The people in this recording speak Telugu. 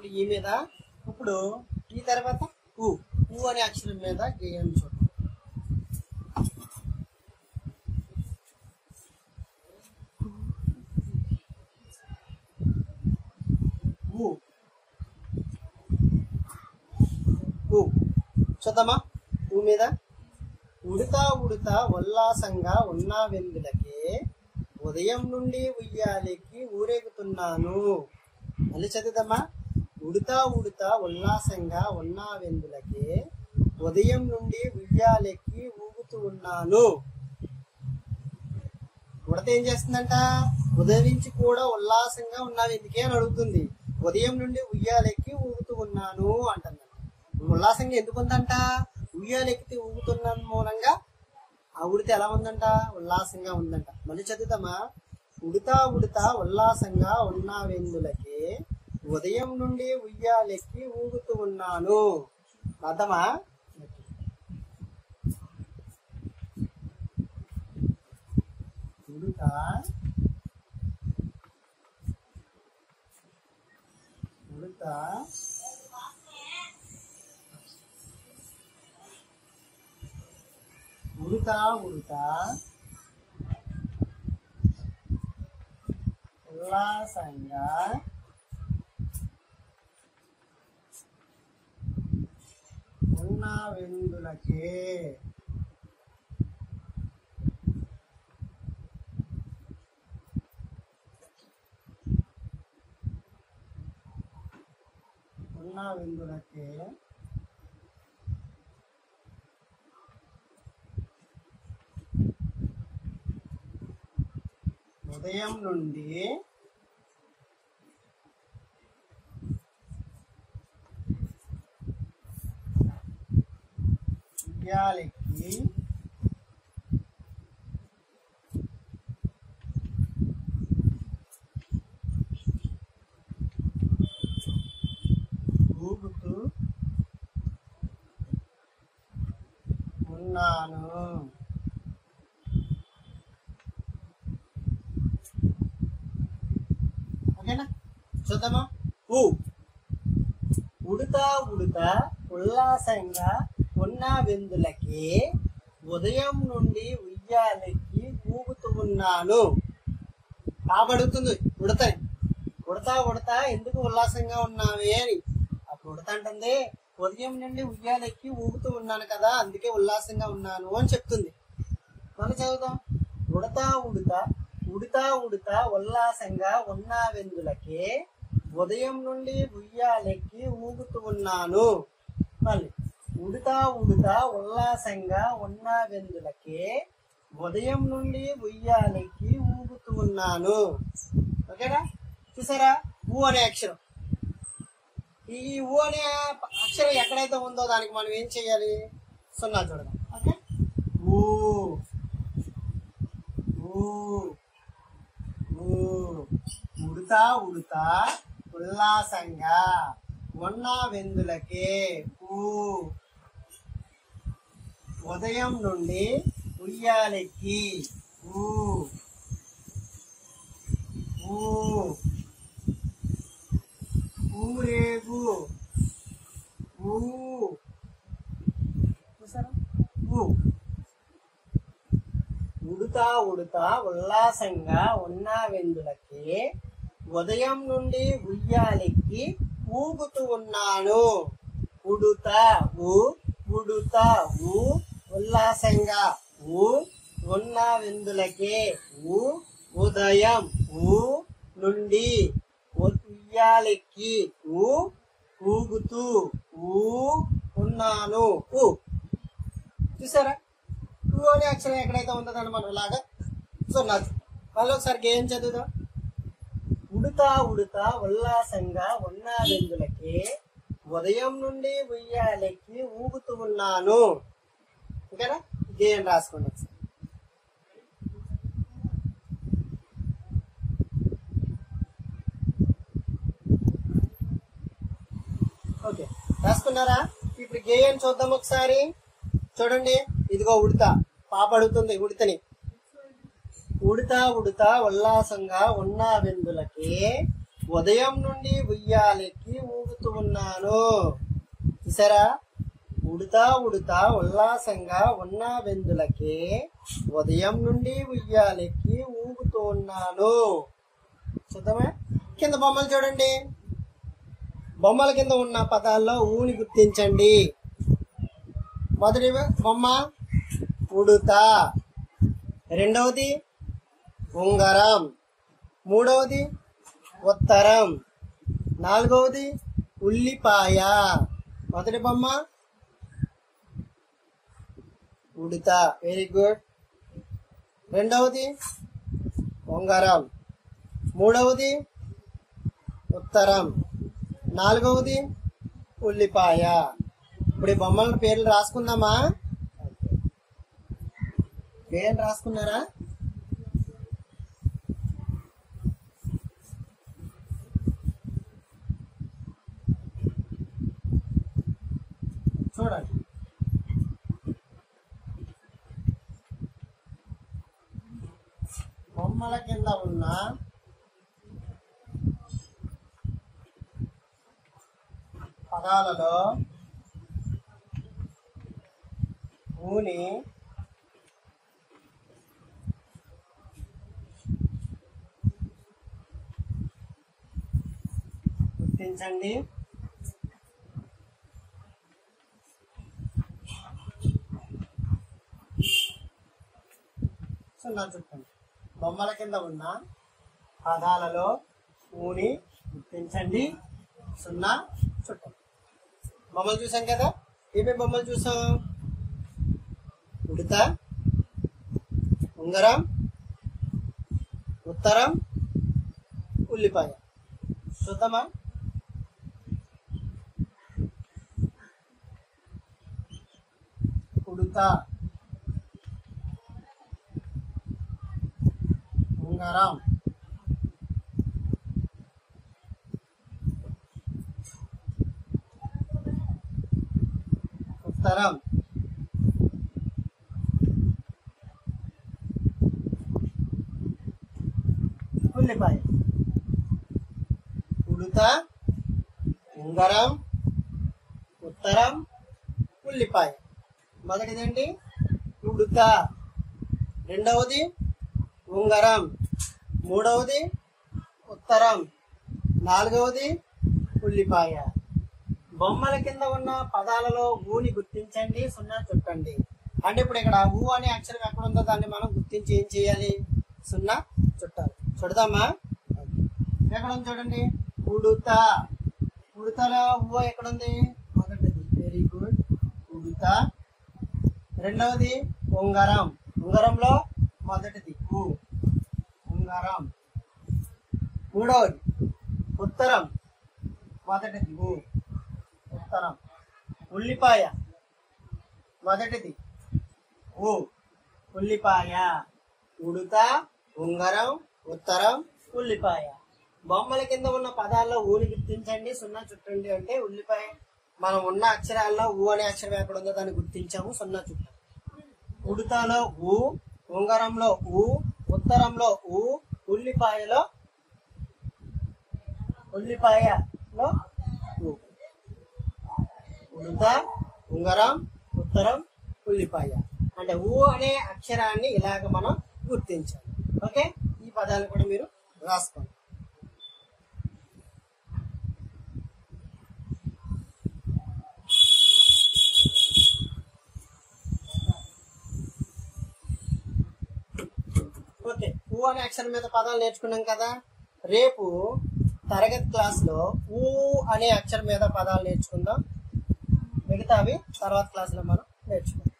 ఈ మీద ఇప్పుడు ఈ తర్వాత ఊ ఊ అనే అక్షరం మీద గేయం చూడండి ఊ ఊ చూద్దామా ఊ మీద ఉడతా ఉడతా ఉల్లాసంగా ఉన్న వెందులకే ఉదయం నుండి ఉయ్యాలెక్కి ఊరేగుతున్నాను మళ్ళీ చదువుదామా ఉడతా ఉడతా ఉల్లాసంగా ఉన్న వెందులకే ఉదయం నుండి ఉయ్యాలెక్కి ఊగుతూ ఉన్నాను ఉడత ఏం చేస్తుందంట ఉదయం నుంచి కూడా ఉల్లాసంగా ఉన్నావు ఎందుకే అని అడుగుతుంది ఉదయం నుండి ఉయ్యాలెక్కి ఊగుతూ ఉన్నాను అంటుంది ఉల్లాసంగా ఎందుకు ఉందంట ఉయ్యాలెక్కితే ఊగుతున్న మూలంగా ఆ ఉడిత ఎలా ఉందంట ఉల్లాసంగా ఉందంట మళ్ళీ చదువుతామా ఉడతా ఉడతా ఉల్లాసంగా ఉన్నావెందులకి ఉదయం నుండి ఉయ్యాలెక్కి ఊగుతూ ఉన్నాను అర్థమా ఉడతా ఉడతా ఉడతా ఉడతా ఉల్లాసంగా ఉన్న వెందులకే ఉన్న వెందులకే ఉదయం నుండి ఉయ్యాలెక్కి ఊగుతూ ఉన్నాను ఓకేనా చూద్దామా ఊ ఉడతా ఉడతా ఉల్లాసంగా ఉన్న వెందులకి ఉదయం నుండి ఉయ్యాలెక్కి ఊగుతూ ఉన్నాను కాబడుతుంది ఉడతని ఉడతా ఉడతా ఎందుకు ఉల్లాసంగా ఉన్నావే అని అప్పుడు ఉడత అంటుంది ఉదయం నుండి ఉయ్యాలెక్కి ఊగుతూ ఉన్నాను కదా అందుకే ఉల్లాసంగా ఉన్నాను అని చెప్తుంది మనం చదువుదాం ఉడతా ఉడతా ఉడతా ఉడతా ఉల్లాసంగా ఉన్న వెందులకి ఉదయం నుండి ఉయ్యాలెక్కి ఊగుతూ ఉన్నాను మళ్ళీ ఉడతా ఉడతా ఉల్లాసంగా ఉన్న వెందులకి ఉదయం నుండి ఉయ్యాలెక్కి ఊగుతూ ఉన్నాను ఓకేనా చూసారా ఊ అనే అక్షరం ఈ ఊ అనే అక్షరం ఎక్కడైతే ఉందో దానికి మనం ఏం చేయాలి సున్నా చూడదాం ఓకే ఊ ఊ ఊ ఉడతా ఉడతా ఉల్లాసంగా ఉన్న వెందులకే ఊ ఉదయం నుండి ఉయ్యాలెక్కి ఊ ఊ ఊరేగు ఊ చూసారా ఊ ఉడుతా ఉడుతా ఉల్లాసంగా ఉన్న వెందులకి ఉదయం నుండి ఉయ్యాలెక్కి ఊగుతూ ఉన్నాను ఉడుతా ఊ ఉడుతా ఊ ఉల్లాసంగా ఊ ఉన్న వెందులకే ఊ ఉదయం ఊ నుండి ఉ- ఉయ్యాలెక్కి ఊ ఊగుతూ ఊ ఉన్నాను ఊ చూసారా ఊ అనే అక్షరం ఎక్కడైతే ఉందో దాన్ని మనం ఇలాగా సో నాకు మళ్ళీ ఒకసారి ఏం చదువుదాం ఉడుతా ఉడుతా ఉల్లాసంగా ఉన్న వెందులకి ఉదయం నుండి ఉయ్యాలెక్కి ఊగుతూ ఉన్నాను ఓకేనా గేయం రాసుకోండి ఒకసారి ఓకే రాసుకున్నారా ఇప్పుడు గేయం చూద్దాం ఒకసారి చూడండి ఇదిగో ఉడతా పాప అడుగుతుంది ఉడతని ఉడతా ఉడతా ఉల్లాసంగా ఉన్న వెందులకి ఉదయం నుండి ఉయ్యాలెక్కి ఊగుతూ ఉన్నాను చూసారా ఉడుతా ఉడుతా ఉల్లాసంగా ఉన్న వెందులకే ఉదయం నుండి ఉయ్యాలెక్కి ఊగుతూ ఉన్నాను చూద్దామా కింద బొమ్మలు చూడండి బొమ్మల కింద ఉన్న పదాల్లో ఊని గుర్తించండి మొదటి బొమ్మ ఉడుతా రెండవది ఉంగరం మూడవది ఉత్తరం నాలుగవది ఉల్లిపాయ మొదటి బొమ్మ ఉడుత వెరీ గుడ్ రెండవది ఉంగరం మూడవది ఉత్తరం నాలుగవది ఉల్లిపాయ ఇప్పుడు ఈ బొమ్మల పేర్లు రాసుకుందామా పేర్లు రాసుకున్నారా చూడండి బొమ్మల కింద ఉన్న పదాలలో ఊని గుర్తించండి సున్నా చుట్టండి బొమ్మల కింద ఉన్న పదాలలో ఊని గుర్తించండి సున్నా చుట్టండి బొమ్మలు చూసాం కదా ఏమేమి బొమ్మలు చూసాం ఉడత ఉంగరం ఉత్తరం ఉల్లిపాయ చూద్దామా ఉడత ఉంగరం ఉత్తరం ఉల్లిపాయ ఉడుత ఉంగరం ఉత్తరం ఉల్లిపాయ మొదటిదండి ఉడుత రెండవది ఉంగరం మూడవది ఉత్తరం నాలుగవది ఉల్లిపాయ బొమ్మల కింద ఉన్న పదాలలో ఊని గుర్తించండి సున్నా చుట్టండి అంటే ఇప్పుడు ఇక్కడ ఊ అనే అక్షరం ఎక్కడ ఉందో దాన్ని మనం గుర్తించి ఏం చేయాలి సున్నా చుట్టాలి చుడదామా ఎక్కడ ఉంది చూడండి ఉడుత ఉడుతలో ఊ ఎక్కడ ఉంది మొదటిది వెరీ గుడ్ ఉడుత రెండవది ఉంగరం ఉంగరంలో మొదటిది ఊ ఉంగరం మూడవది ఉత్తరం మొదటిది ఊ ఉత్తరం ఉల్లిపాయ మొదటిది ఊ ఉల్లిపాయ ఉడుత ఉంగరం ఉత్తరం ఉల్లిపాయ బొమ్మల కింద ఉన్న పదాల్లో ఊని గుర్తించండి సున్నా చుట్టండి అంటే ఉల్లిపాయ మనం ఉన్న అక్షరాల్లో ఊ అనే అక్షరం ఎక్కడ ఉందో దాన్ని గుర్తించాము సున్నా చుట్టాం ఉడుతాలో ఊ ఉంగరంలో ఊ ఉత్తరంలో ఊ ఉల్లిపాయలో ఉల్లిపాయలో ఊ ఉడుత ఉంగరం ఉత్తరం ఉల్లిపాయ అంటే ఊ అనే అక్షరాన్ని ఇలాగ మనం గుర్తించాలి ఓకే ఈ పదాలు కూడా మీరు రాసుకోండి ఓకే ఊ అనే అక్షరం మీద పదాలు నేర్చుకున్నాం కదా రేపు తరగతి క్లాస్ లో ఊ అనే అక్షరం మీద పదాలు నేర్చుకుందాం మిగతావి తర్వాత క్లాస్ లో మనం నేర్చుకుందాం